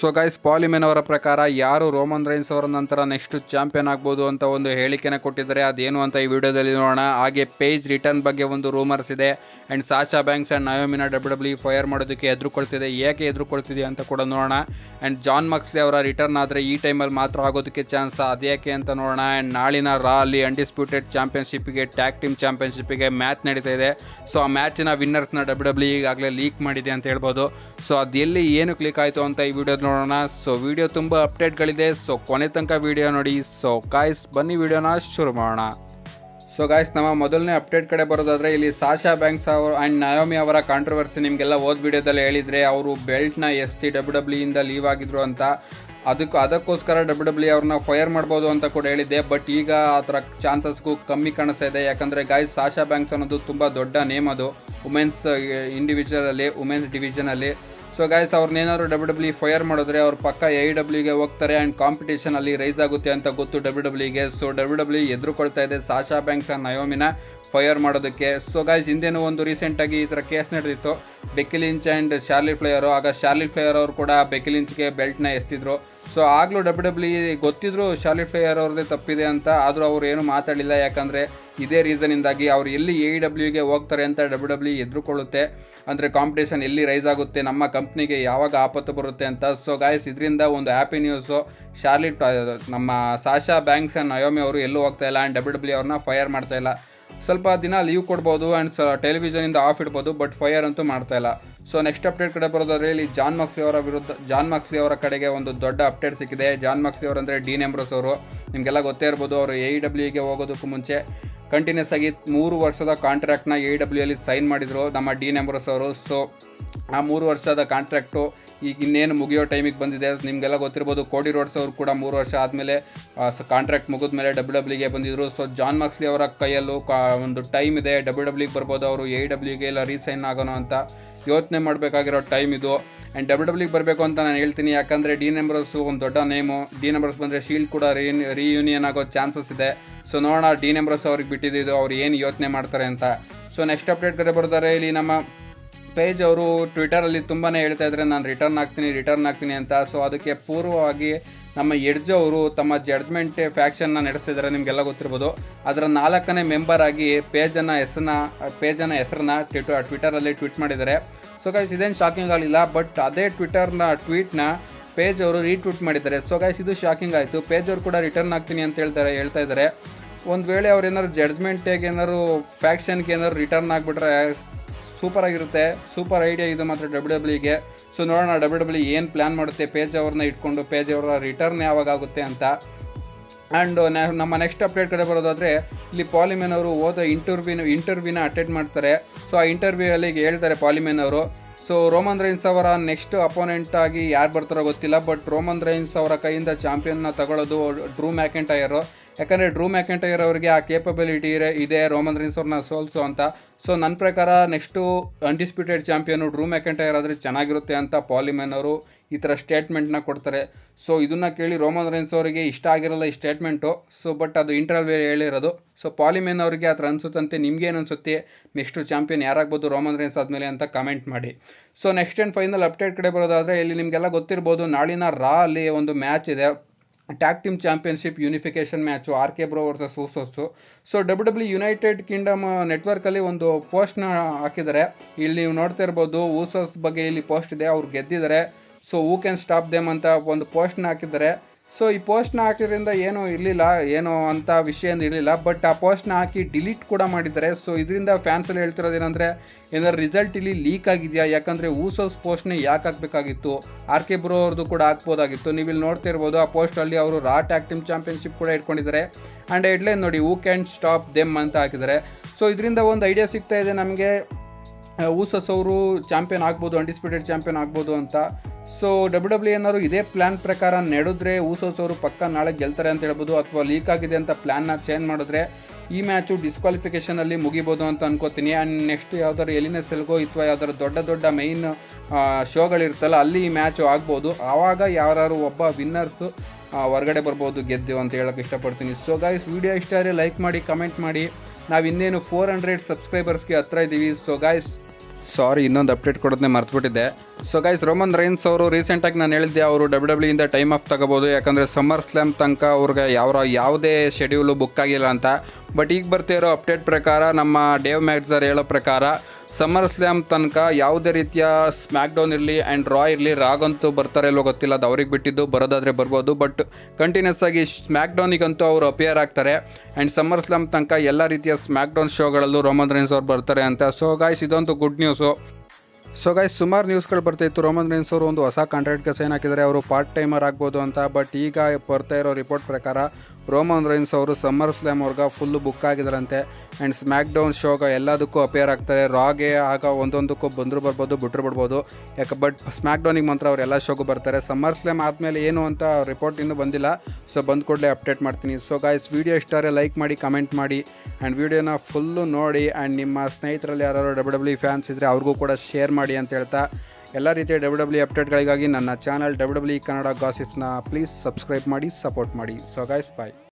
so guys ಪಾಲಿಮೆನ್ ಅವರ ಪ್ರಕಾರ ಯಾರು ರೋಮನ್ ರೈನ್ಸ್ ಅವರ ನಂತರ ನೆಕ್ಸ್ಟ್ ಚಾಂಪಿಯನ್ ಆಗ್ಬೋದು ಅಂತ ಒಂದು ಹೇಳಿಕೆನ ಕೊಟ್ಟಿದ್ದಾರೆ ಅದೇನು ಅಂತ ಈ ವಿಡಿಯೋದಲ್ಲಿ ನೋಡೋಣ ಹಾಗೆ ಪೇಜ್ ರಿಟರ್ನ್ ಬಗ್ಗೆ ಒಂದು ರೂಮರ್ಸ್ ಇದೆ ಆ್ಯಂಡ್ ಸಾಶಾ ಬ್ಯಾಂಕ್ಸ್ ಆ್ಯಂಡ್ ನಯೋಮಿನ ಡಬ್ಲ್ಯೂ ಡಬ್ಲ್ಯೂ ಫೈರ್ ಮಾಡೋದಕ್ಕೆ ಎದುರುಕೊಳ್ತಿದೆ ಏಕೆ ಎದುರುಕೊಳ್ತಿದೆ ಅಂತ ಕೂಡ ನೋಡೋಣ ಆ್ಯಂಡ್ ಜಾನ್ ಮಕ್ಸ್ಲಿ ಅವರ ರಿಟರ್ನ್ ಆದರೆ ಈ ಟೈಮಲ್ಲಿ ಮಾತ್ರ ಆಗೋದಕ್ಕೆ ಚಾನ್ಸ್ ಅದ್ಯಾಕೆ ಅಂತ ನೋಡೋಣ ಆ್ಯಂಡ್ ನಾಳಿನ ರಾ ಅಲ್ಲಿ ಅನ್ಡಿಸ್ಪ್ಯೂಟೆಡ್ ಚಾಂಪಿಯನ್ಶಿಪ್ಗೆ ಟ್ಯಾಗ್ ಟೀಮ್ ಚಾಂಪಿಯನ್ಶಿಪ್ಗೆ ಮ್ಯಾಚ್ ನಡೀತಾ ಇದೆ ಸೊ ಆ ಮ್ಯಾಚಿನ ವಿನ್ನರ್ಸ್ನ ಡಬ್ಲ್ಯೂ ಡಬ್ಲ್ಯೂ ಈಗಾಗಲೇ ಲೀಕ್ ಮಾಡಿದೆ ಅಂತ ಹೇಳ್ಬೋದು ಸೊ ಅದು ಎಲ್ಲಿ ಏನು ಕ್ಲಿಕ್ ಆಯಿತು ಅಂತ ಈ ವಿಡಿಯೋ ನೋಡೋಣ ಸೊ ವಿಡಿಯೋ ತುಂಬ ಅಪ್ಡೇಟ್ಗಳಿದೆ ಸೊ ಕೊನೆ ತನಕ ವಿಡಿಯೋ ನೋಡಿ ಸೊ ಕಾಯ್ಸ್ ಬನ್ನಿ ವಿಡಿಯೋನ ಶುರು ಮಾಡೋಣ ಸೊ ಗಾಯ್ಸ್ ನಮ್ಮ ಮೊದಲನೇ ಅಪ್ಡೇಟ್ ಕಡೆ ಬರೋದಾದ್ರೆ ಇಲ್ಲಿ ಸಾಶಾ ಬ್ಯಾಂಕ್ಸ್ ಅವರು ಆ್ಯಂಡ್ ನಯೋಮಿ ಅವರ ಕಾಂಟ್ರವರ್ಸಿ ನಿಮಗೆಲ್ಲ ಓದ್ ವಿಡಿಯೋದಲ್ಲಿ ಹೇಳಿದರೆ ಅವರು ಬೆಲ್ಟ್ನ ಎಸ್ ಟಿ ಡಬ್ಲ್ಯೂ ಡಬ್ಲ್ಯೂ ಇಂದ ಲೀವ್ ಆಗಿದ್ರು ಅಂತ ಅದಕ್ಕೆ ಅದಕ್ಕೋಸ್ಕರ ಡಬ್ಲ್ಯೂ ಡಬ್ಲ್ಯೂ ಅವ್ರನ್ನ ಫೈರ್ ಮಾಡ್ಬೋದು ಅಂತ ಕೂಡ ಹೇಳಿದ್ದೆ ಬಟ್ ಈಗ ಆ ಥರ ಚಾನ್ಸಸ್ಗೂ ಕಮ್ಮಿ ಕಾಣಿಸ್ತಾ ಇದೆ ಯಾಕಂದರೆ ಗಾಯ್ಸ್ ಸಾಶಾ ಬ್ಯಾಂಕ್ಸ್ ಅನ್ನೋದು ತುಂಬ ದೊಡ್ಡ ನೇಮ್ ಅದು ವುಮೆನ್ಸ್ ಇಂಡಿವಿಜುವಲಲ್ಲಿ ವುಮೆನ್ಸ್ ಡಿವಿಷನಲ್ಲಿ ಸೊ ಗಾಯ್ಸ್ ಅವ್ರನ್ನೇನಾದ್ರು ಡಬ್ಲ್ಯೂ ಡಬ್ಲ್ಯೂ ಫೈರ್ ಮಾಡಿದ್ರೆ ಅವ್ರು ಪಕ್ಕ ಎ ಡಬ್ಲ್ಯೂಗೆ ಹೋಗ್ತಾರೆ ಆ್ಯಂಡ್ ಕಾಂಪಿಟೇಷನ್ ಅಲ್ಲಿ ರೈಸ್ ಆಗುತ್ತೆ ಅಂತ ಗೊತ್ತು ಡಬ್ಲ್ಯೂ ಡಬ್ಲ್ಯೂಗೆ ಸೊ ಡಬ್ಲ್ಯೂ ಡಬ್ಲ್ಯೂ ಎದುರುಕೊಳ್ತಾ ಇದೆ ಸಾಶಾ ಬ್ಯಾಂಕ್ಸ್ ನಯೋಮಿನ ಫೈರ್ ಮಾಡೋದಕ್ಕೆ ಸೊ ಗಾಯ್ಸ್ ಹಿಂದೇನು ಒಂದು ರೀಸೆಂಟಾಗಿ ಈ ಥರ ಕೇಸ್ ನಡೆದಿತ್ತು ಬೆಕಿಲಿಂಚ್ ಆ್ಯಂಡ್ ಶಾರ್ಲಿ ಫ್ಲೇಯರು ಆಗ ಶಾರ್ಲಿ ಫ್ಲೇಯರ್ ಅವರು ಕೂಡ ಬೆಕಿಲಿಂಚ್ಗೆ ಬೆಲ್ಟ್ನ ಎಸ್ತಿದ್ರು ಸೊ ಆಗಲೂ ಡಬ್ಲ್ಯೂ ಡಬ್ಲ್ಯೂ ಗೊತ್ತಿದ್ರು ಶಾರ್ಲಿ ಫ್ಲೇಯರ್ ಅವ್ರದ್ದೇ ತಪ್ಪಿದೆ ಅಂತ ಆದರೂ ಅವ್ರು ಏನು ಮಾತಾಡಲಿಲ್ಲ ಯಾಕಂದರೆ ಇದೇ ರೀಸನಿಂದಾಗಿ ಅವ್ರು ಎಲ್ಲಿ ಎ ಡಬ್ಲ್ಯೂಗೆ ಹೋಗ್ತಾರೆ ಅಂತ ಡಬ್ಲ್ಯೂ ಡಬ್ಲ್ಯೂ ಎದುರುಕೊಳ್ಳುತ್ತೆ ಅಂದರೆ ಕಾಂಪಿಟೇಷನ್ ಎಲ್ಲಿ ರೈಸ್ ಆಗುತ್ತೆ ನಮ್ಮ ಕಂಪ್ನಿಗೆ ಯಾವಾಗ ಆಪತ್ತು ಬರುತ್ತೆ ಅಂತ ಸೊ ಗಾಯ್ಸ್ ಇದರಿಂದ ಒಂದು ಹ್ಯಾಪಿ ನ್ಯೂಸು ಶಾರ್ಲಿಟ್ ನಮ್ಮ ಸಾಶಾ ಬ್ಯಾಂಕ್ಸ್ ಆ್ಯಂಡ್ ನಯೋಮಿ ಅವರು ಎಲ್ಲೂ ಹೋಗ್ತಾ ಇಲ್ಲ ಆ್ಯಂಡ್ ಡಬ್ಲ್ಯೂ ಡಬ್ಲ್ಯೂ ಅವ್ರನ್ನ ಫೈರ್ ಮಾಡ್ತಾ ಇಲ್ಲ ಸ್ವಲ್ಪ ದಿನ ಲೀವ್ ಕೊಡ್ಬೋದು ಆ್ಯಂಡ್ ಸ ಟೆಲಿವಿಷನಿಂದ ಆಫ್ ಇಡ್ಬೋದು ಬಟ್ ಫೈರ್ ಅಂತೂ ಮಾಡ್ತಾ ಇಲ್ಲ ಸೊ ನೆಕ್ಸ್ಟ್ ಅಪ್ಡೇಟ್ ಕಡೆ ಬರೋದಾದ್ರೆ ಇಲ್ಲಿ ಜಾನ್ ಮಕ್ಸಿ ಅವರ ವಿರುದ್ಧ ಜಾನ್ ಮಕ್ಸಿ ಅವರ ಕಡೆಗೆ ಒಂದು ದೊಡ್ಡ ಅಪ್ಡೇಟ್ ಸಿಕ್ಕಿದೆ ಜಾನ್ ಮಕ್ಸಿ ಅವರು ಅಂದರೆ ಡಿ ನೆಂಬ್ರಸ್ ಅವರು ನಿಮಗೆಲ್ಲ ಗೊತ್ತೇ ಇರ್ಬೋದು ಅವರು ಎ ಡಬ್ಲ್ಯೂಗೆ ಹೋಗೋದಕ್ಕೂ ಮುಂಚೆ ಕಂಟಿನ್ಯೂಸ್ ಆಗಿ ಮೂರು ವರ್ಷದ ಕಾಂಟ್ರಾಕ್ಟ್ನ ಎ ಡಬ್ಲ್ಯೂ ಅಲ್ಲಿ ಸೈನ್ ಮಾಡಿದರು ನಮ್ಮ ಡಿ ನೆಂಬ್ರಸ್ ಅವರು ಸೊ ಆ ಮೂರು ವರ್ಷದ ಕಾಂಟ್ರಾಕ್ಟು ಈಗ ಇನ್ನೇನು ಮುಗಿಯೋ ಟೈಮಿಗೆ ಬಂದಿದೆ ನಿಮಗೆಲ್ಲ ಗೊತ್ತಿರ್ಬೋದು ಕೋಡಿ ರೋಡ್ಸ್ ಅವರು ಕೂಡ ಮೂರು ವರ್ಷ ಆದಮೇಲೆ ಕಾಂಟ್ರಾಕ್ಟ್ ಮುಗಿದ ಮೇಲೆ ಡಬ್ಲ್ಯೂ ಡಬ್ಲ್ಯೂಗೆ ಬಂದಿದ್ರು ಸೊ ಜಾನ್ ಮಕ್ಸ್ಲಿ ಅವರ ಕೈಯಲ್ಲೂ ಕಾ ಒಂದು ಟೈಮ್ ಇದೆ ಡಬ್ಲ್ಯೂ ಡಬ್ಲ್ಯೂಗೆ ಬರ್ಬೋದು ಅವರು ಎ ಡಬ್ಲ್ಯೂಗೆ ಎಲ್ಲ ರೀಸೈನ್ ಆಗೋಣ ಅಂತ ಯೋಚನೆ ಮಾಡಬೇಕಾಗಿರೋ ಟೈಮ್ ಇದು ಆ್ಯಂಡ್ ಡಬ್ಲ್ಯೂ ಡಬ್ಲ್ಯೂಗೆ ಬರಬೇಕು ಅಂತ ನಾನು ಹೇಳ್ತೀನಿ ಯಾಕಂದರೆ ಡಿ ನಂಬರ್ಸು ಒಂದು ದೊಡ್ಡ ನೇಮು ಡಿ ನಂಬರ್ಸ್ ಬಂದರೆ ಶೀಲ್ಡ್ ಕೂಡ ರೀ ರೀಯೂನಿಯನ್ ಆಗೋ ಚಾನ್ಸಸ್ ಇದೆ ಸೊ ನೋಡೋಣ ಡಿ ನಂಬರ್ಸ್ ಅವ್ರಿಗೆ ಬಿಟ್ಟಿದ್ದು ಅವ್ರು ಏನು ಯೋಚನೆ ಮಾಡ್ತಾರೆ ಅಂತ ಸೊ ನೆಕ್ಸ್ಟ್ ಅಪ್ಡೇಟ್ ಕಡೆ ಬರ್ತಾರೆ ಇಲ್ಲಿ ನಮ್ಮ ಪೇಜ್ ಅವರು ಟ್ವಿಟರಲ್ಲಿ ತುಂಬಾ ಹೇಳ್ತಾ ಇದ್ದಾರೆ ನಾನು ರಿಟರ್ನ್ ಆಗ್ತೀನಿ ರಿಟರ್ನ್ ಆಗ್ತೀನಿ ಅಂತ ಸೊ ಅದಕ್ಕೆ ಪೂರ್ವವಾಗಿ ನಮ್ಮ ಎಡ್ಜ್ ಅವರು ತಮ್ಮ ಜಡ್ಜ್ಮೆಂಟ್ ಫ್ಯಾಕ್ಷನ್ನ ನಡೆಸ್ತಿದ್ದಾರೆ ನಿಮಗೆಲ್ಲ ಗೊತ್ತಿರ್ಬೋದು ಅದರ ನಾಲ್ಕನೇ ಮೆಂಬರ್ ಆಗಿ ಪೇಜನ್ನು ಹೆಸರನ್ನ ಪೇಜನ್ನು ಹೆಸರನ್ನ ಟ್ವಿಟ್ ಟ್ವಿಟರಲ್ಲಿ ಟ್ವೀಟ್ ಮಾಡಿದ್ದಾರೆ ಸೊ ಗೈಸ್ ಇದೇನು ಶಾಕಿಂಗ್ ಆಗಲಿಲ್ಲ ಬಟ್ ಅದೇ ಟ್ವಿಟರ್ನ ಟ್ವೀಟ್ನ ಪೇಜ್ ಅವರು ರೀಟ್ವೀಟ್ ಮಾಡಿದ್ದಾರೆ ಸೊ ಗೈಸ್ ಇದು ಶಾಕಿಂಗ್ ಆಯಿತು ಪೇಜ್ ಅವರು ಕೂಡ ರಿಟರ್ನ್ ಆಗ್ತೀನಿ ಅಂತ ಹೇಳ್ತಾರೆ ಹೇಳ್ತಾ ಇದ್ದಾರೆ ಒಂದು ವೇಳೆ ಅವ್ರು ಏನಾದ್ರು ಜಡ್ಜ್ಮೆಂಟಿಗೆ ಏನಾದ್ರು ಫ್ಯಾಕ್ಷನ್ಗೆ ಏನಾದ್ರು ರಿಟರ್ನ್ ಆಗಿಬಿಟ್ರೆ ಸೂಪರ್ ಆಗಿರುತ್ತೆ ಸೂಪರ್ ಐಡಿಯಾ ಇದು ಮಾತ್ರ ಡಬ್ಲ್ಯೂ ಡಬ್ಲ್ಯೂಗೆ ಸೊ ನೋಡೋಣ ಡಬ್ಲ್ಯೂ ಡಬ್ಲ್ಯೂ ಏನು ಪ್ಲ್ಯಾನ್ ಮಾಡುತ್ತೆ ಪೇಜ್ ಅವ್ರನ್ನ ಇಟ್ಕೊಂಡು ಪೇಜ್ ಅವರ ರಿಟರ್ನ್ ಯಾವಾಗ ಆಗುತ್ತೆ ಅಂತ ಆ್ಯಂಡ್ ನಮ್ಮ ನೆಕ್ಸ್ಟ್ ಅಪ್ಡೇಟ್ ಕಡೆ ಬರೋದಾದರೆ ಇಲ್ಲಿ ಪಾಲಿಮೆನ್ ಅವರು ಹೋದ ಇಂಟರ್ವ್ಯೂನ ಇಂಟರ್ವ್ಯೂನ ಅಟೆಂಡ್ ಮಾಡ್ತಾರೆ ಸೊ ಆ ಇಂಟರ್ವ್ಯೂ ಅಲ್ಲಿ ಹೇಳ್ತಾರೆ ಪಾಲಿಮೆನ್ ಅವರು ಸೊ ರೋಮನ್ ರೈನ್ಸ್ ಅವರ ನೆಕ್ಸ್ಟ್ ಅಪೋನೆಂಟ್ ಆಗಿ ಯಾರು ಬರ್ತಾರೋ ಗೊತ್ತಿಲ್ಲ ಬಟ್ ರೋಮನ್ ರೈನ್ಸ್ ಅವರ ಕೈಯಿಂದ ಚಾಂಪಿಯನ್ನ ತಗೊಳ್ಳೋದು ಡ್ರೂ ಮ್ಯಾಕೆಂಟೈರು ಯಾಕಂದರೆ ಡ್ರೂ ಮ್ಯಾಕೆಂಟೈರ್ ಅವರಿಗೆ ಆ ಕೇಪಬಿಲಿಟಿ ಇದೆ ರೋಮನ್ ರೈನ್ಸ್ ಅವ್ರನ್ನ ಸೋಲ್ಸು ಅಂತ ಸೊ ನನ್ನ ಪ್ರಕಾರ next undisputed champion Drew McIntyre ಆದರೆ ಚೆನ್ನಾಗಿರುತ್ತೆ ಅಂತ ಪಾಲಿಮೆನ್ ಅವರು ಈ ಥರ ಸ್ಟೇಟ್ಮೆಂಟ್ನ ಕೊಡ್ತಾರೆ ಸೊ ಇದನ್ನು ಕೇಳಿ ರೋಮನ್ ರೈನ್ಸ್ ಅವರಿಗೆ ಇಷ್ಟ ಆಗಿರಲ್ಲ ಈ ಸ್ಟೇಟ್ಮೆಂಟು ಸೊ ಬಟ್ ಅದು ಇಂಟರ್ವ್ಯೂ ಹೇಳಿರೋದು ಸೊ ಪಾಲಿಮೆನ್ ಅವರಿಗೆ ಆ ಥರ ಅನಿಸುತ್ತಂತೆ ನಿಮ್ಗೇನು ಅನಿಸುತ್ತೆ ನೆಕ್ಸ್ಟು ಚಾಂಪಿಯನ್ ಯಾರಾಗ್ಬೋದು ರೋಮನ್ ರೈನ್ಸ್ ಆದಮೇಲೆ ಅಂತ ಕಮೆಂಟ್ ಮಾಡಿ so next and final update ಕಡೆ ಬರೋದಾದರೆ ಇಲ್ಲಿ ನಿಮಗೆಲ್ಲ ಗೊತ್ತಿರ್ಬೋದು ನಾಳಿನ ರಾ ಅಲ್ಲಿ ಒಂದು ಮ್ಯಾಚ್ ಇದೆ tag team championship unification match R K Bro versus Usos so W W United Kingdom ನೆಟ್ವರ್ಕಲ್ಲಿ ಒಂದು ಪೋಸ್ಟ್ನ ಹಾಕಿದ್ದಾರೆ ಇಲ್ಲಿ ನೀವು ನೋಡ್ತಾ ಇರ್ಬೋದು ಊಸೋಸ್ ಬಗ್ಗೆ ಇಲ್ಲಿ ಪೋಸ್ಟ್ ಇದೆ ಅವ್ರು ಗೆದ್ದಿದ್ದಾರೆ so who can stop them ಅಂತ ಒಂದು ಪೋಸ್ಟ್ನ ಹಾಕಿದ್ದಾರೆ ಸೊ ಈ ಪೋಸ್ಟ್ನ ಹಾಕಿದ್ರಿಂದ ಏನೂ ಇರಲಿಲ್ಲ ಏನೋ ಅಂತ ವಿಷಯ ಇರಲಿಲ್ಲ ಬಟ್ ಆ ಪೋಸ್ಟ್ನ ಹಾಕಿ ಡಿಲೀಟ್ ಕೂಡ ಮಾಡಿದ್ದಾರೆ ಸೊ ಇದರಿಂದ ಫ್ಯಾನ್ಸಲ್ಲಿ ಹೇಳ್ತಿರೋದು ಏನಂದರೆ ಏನಾದ್ರು ರಿಸಲ್ಟ್ ಇಲ್ಲಿ ಲೀಕ್ ಆಗಿದೆಯಾ ಯಾಕಂದರೆ ಊಸೋಸ್ ಪೋಸ್ಟ್ನೇ ಯಾಕೆ ಹಾಕಬೇಕಾಗಿತ್ತು ಆರ್ ಕೆ ಬ್ರೋ ಅವ್ರದ್ದು ಕೂಡ ಹಾಕ್ಬೋದಾಗಿತ್ತು ನೀವು ಇಲ್ಲಿ ನೋಡ್ತಾ ಇರ್ಬೋದು ಆ ಪೋಸ್ಟಲ್ಲಿ ಅವರು ರಾ ಟ್ಯಾಗ್ ಟೀಮ್ ಚಾಂಪಿಯನ್ಶಿಪ್ ಕೂಡ ಇಟ್ಕೊಂಡಿದ್ದಾರೆ ಆ್ಯಂಡ್ ಹೆಡ್ಲೈನ್ ನೋಡಿ ಹೂ ಕ್ಯಾನ್ ಸ್ಟಾಪ್ ದೆಮ್ ಅಂತ ಹಾಕಿದ್ದಾರೆ ಸೊ ಇದರಿಂದ ಒಂದು ಐಡಿಯಾ ಸಿಗ್ತಾ ಇದೆ ನಮಗೆ ಊಸಸ್ ಅವರು ಚಾಂಪಿಯನ್ ಆಗ್ಬೋದು ಅನ್ಡಿಸ್ಪ್ಯೂಟೆಡ್ ಚಾಂಪಿಯನ್ ಆಗ್ಬೋದು ಅಂತ ಸೊ ಡಬ್ಲ್ಯೂ ಡಬ್ಲ್ಯೂ ಏನಾದ್ರು ಇದೇ ಪ್ಲ್ಯಾನ್ ಪ್ರಕಾರ ನಡೆದ್ರೆ ಊಸೋಸ್ ಅವರು ಪಕ್ಕ ನಾಳೆ ಗೆಲ್ತಾರೆ ಅಂತ ಹೇಳ್ಬೋದು ಅಥವಾ ಲೀಕ್ ಆಗಿದೆ ಅಂತ ಪ್ಲ್ಯಾನ್ನ ಚೇಂಜ್ ಮಾಡಿದ್ರೆ ಈ ಮ್ಯಾಚು ಡಿಸ್ಕ್ವಾಲಿಫಿಕೇಷನಲ್ಲಿ ಮುಗಿಬೋದು ಅಂತ ಅನ್ಕೋತೀನಿ ಆ್ಯಂಡ್ ನೆಕ್ಸ್ಟ್ ಯಾವ್ದಾದ್ರು ಎಲಿನೆಸ್ ಎಲ್ಗೋ ಅಥವಾ ಯಾವ್ದಾದ್ರು ದೊಡ್ಡ ದೊಡ್ಡ ಮೈನ್ ಶೋಗಳಿರುತ್ತಲ್ಲ ಅಲ್ಲಿ ಈ ಮ್ಯಾಚು ಆಗ್ಬೋದು ಆವಾಗ ಯಾರು ಒಬ್ಬ ವಿನ್ನರ್ಸು ಹೊರಗಡೆ ಬರ್ಬೋದು ಗೆದ್ದು ಅಂತ ಹೇಳೋಕ್ಕೆ ಇಷ್ಟಪಡ್ತೀನಿ ಸೊ ಗಾಯ್ಸ್ ವಿಡಿಯೋ ಇಷ್ಟ ಆದರೆ ಲೈಕ್ ಮಾಡಿ ಕಮೆಂಟ್ ಮಾಡಿ ನಾವು ಇನ್ನೇನು ಫೋರ್ ಹಂಡ್ರೆಡ್ ಸಬ್ಸ್ಕ್ರೈಬರ್ಸ್ಗೆ ಹತ್ರ ಇದ್ದೀವಿ ಸೊ ಗಾಯ್ಸ್ ಸಾರಿ ಇನ್ನೊಂದು ಅಪ್ಡೇಟ್ ಕೊಡೋದನ್ನೇ ಮರ್ತ್ಬಿಟ್ಟಿದ್ದೆ ಸೊ ಗೈಸ್ ರೋಮನ್ ರೈನ್ಸ್ ಅವರು ರೀಸೆಂಟಾಗಿ ನಾನು ಹೇಳಿದ್ದೆ ಅವರು ಡಬ್ಲ್ಯೂ ಡಬ್ಲ್ಯೂ ಇಂದ ಟೈಮ್ ಆಫ್ ತಗೋಬೋದು ಯಾಕಂದರೆ ಸಮ್ಮರ್ ಸ್ಲ್ಯಾಮ್ ತನಕ ಅವ್ರಿಗೆ ಯಾವ ಯಾವುದೇ ಶೆಡ್ಯೂಲು ಬುಕ್ ಆಗಿಲ್ಲ ಅಂತ ಬಟ್ ಈಗ ಬರ್ತಿರೋ ಅಪ್ಡೇಟ್ ಪ್ರಕಾರ ನಮ್ಮ ಡೇವ್ ಮ್ಯಾಕ್ಸರ್ ಹೇಳೋ ಪ್ರಕಾರ ಸಮ್ಮರ್ ಸ್ಲ್ಯಾಮ್ ತನಕ ಯಾವುದೇ ರೀತಿಯ ಸ್ಮ್ಯಾಕ್ ಡೌನ್ ಇರಲಿ ಆ್ಯಂಡ್ ರಾ ಇರಲಿ ರಾಗಂತೂ ಬರ್ತಾರೆ ಇಲ್ಲೋ ಗೊತ್ತಿಲ್ಲ ಅದು ಅವ್ರಿಗೆ ಬಿಟ್ಟಿದ್ದು ಬರೋದಾದರೆ ಬರ್ಬೋದು ಬಟ್ ಕಂಟಿನ್ಯೂಸ್ ಆಗಿ ಸ್ಮ್ಯಾಕ್ ಡೌನಿಗಂತೂ ಅವರು ಅಪಿಯರ್ ಆಗ್ತಾರೆ ಆ್ಯಂಡ್ ಸಮ್ಮರ್ ಸ್ಲ್ಯಾಮ್ ತನಕ ಎಲ್ಲ ರೀತಿಯ ಸ್ಮ್ಯಾಕ್ ಡೌನ್ ಶೋಗಳಲ್ಲೂ ರೋಮನ್ ರೈನ್ಸ್ ಅವ್ರು ಬರ್ತಾರೆ ಅಂತ ಸೊ ಗಾಯ್ಸ್ ಇದೊಂದು ಗುಡ್ ನ್ಯೂಸು ಸೊ ಗೈಸ್ ಸುಮಾರು ನ್ಯೂಸ್ಗಳು ಬರ್ತಾಯಿತ್ತು ರೋಮನ್ ರೈನ್ಸ್ ಅವರು ಒಂದು ಹೊಸ ಕಾಂಟ್ರಾಕ್ಟ್ಗೆ ಸೈನ್ ಹಾಕಿದ್ದಾರೆ ಅವರು ಪಾರ್ಟ್ ಟೈಮರ್ ಆಗ್ಬೋದು ಅಂತ ಬಟ್ ಈಗ ಬರ್ತಾ ಇರೋ ರಿಪೋರ್ಟ್ ಪ್ರಕಾರ ರೋಮನ್ ರೈನ್ಸ್ ಅವರು ಸಮ್ಮರ್ ಸ್ಲ್ಯಾಮ್ ಅವ್ರಿಗೆ ಫುಲ್ಲು ಬುಕ್ ಆಗಿದ್ದಾರಂತೆ ಆ್ಯಂಡ್ ಸ್ಮ್ಯಾಕ್ ಡೌನ್ ಶೋಗ ಎಲ್ಲದಕ್ಕೂ ಅಪೇರ್ ಆಗ್ತಾರೆ ರಾಗೆ ಆಗ ಒಂದೊಂದಕ್ಕೂ ಬಂದರೂ ಬರ್ಬೋದು ಬಿಟ್ಟರು ಬಿಡ್ಬೋದು ಯಾಕೆ ಬಟ್ ಸ್ಮ್ಯಾಕ್ ಡೌನಿಗೆ ಮಾತ್ರ ಅವ್ರು ಎಲ್ಲ ಶೋಗೂ ಬರ್ತಾರೆ ಸಮ್ಮರ್ ಸ್ಲ್ಯಾಮ್ ಆದಮೇಲೆ ಏನು ಅಂತ ರಿಪೋರ್ಟ್ ಇನ್ನೂ ಬಂದಿಲ್ಲ ಸೊ ಬಂದ ಕೂಡಲೇ ಅಪ್ಡೇಟ್ ಮಾಡ್ತೀನಿ ಸೊ ಗಾಯ್ಸ್ ವೀಡಿಯೋ ಇಷ್ಟಾರೆ ಲೈಕ್ ಮಾಡಿ ಕಮೆಂಟ್ ಮಾಡಿ ಆ್ಯಂಡ್ ವೀಡಿಯೋನ ಫುಲ್ಲು ನೋಡಿ ಆ್ಯಂಡ್ ನಿಮ್ಮ ಸ್ನೇಹಿತರಲ್ಲಿ ಯಾರು ಡಬ್ಲ್ಯೂ ಡಬ್ಲ್ಯೂ ಫ್ಯಾನ್ಸ್ ಇದ್ದರೆ ಅವ್ರಿಗೂ ಕೂಡ ಶೇರ್ ಮಾಡಿ ಅಂತ ಹೇಳ್ತಾ ಎಲ್ಲ ರೀತಿಯ ಡಬ್ಲ್ಯೂ ಡಬ್ಲ್ಯೂ ಅಪ್ಡೇಟ್ಗಳಿಗಾಗಿ ನನ್ನ ಚಾನಲ್ ಡಬ್ಲ್ಯೂ ಡಬ್ಲ್ಯೂ ಕನ್ನಡ ಗಾಸಿಪ್ಸ್ನ ಪ್ಲೀಸ್ ಸಬ್ಸ್ಕ್ರೈಬ್ ಮಾಡಿ ಸಪೋರ್ಟ್ ಮಾಡಿ ಸೊ ಗಾಯ್ಸ್ ಬಾಯ್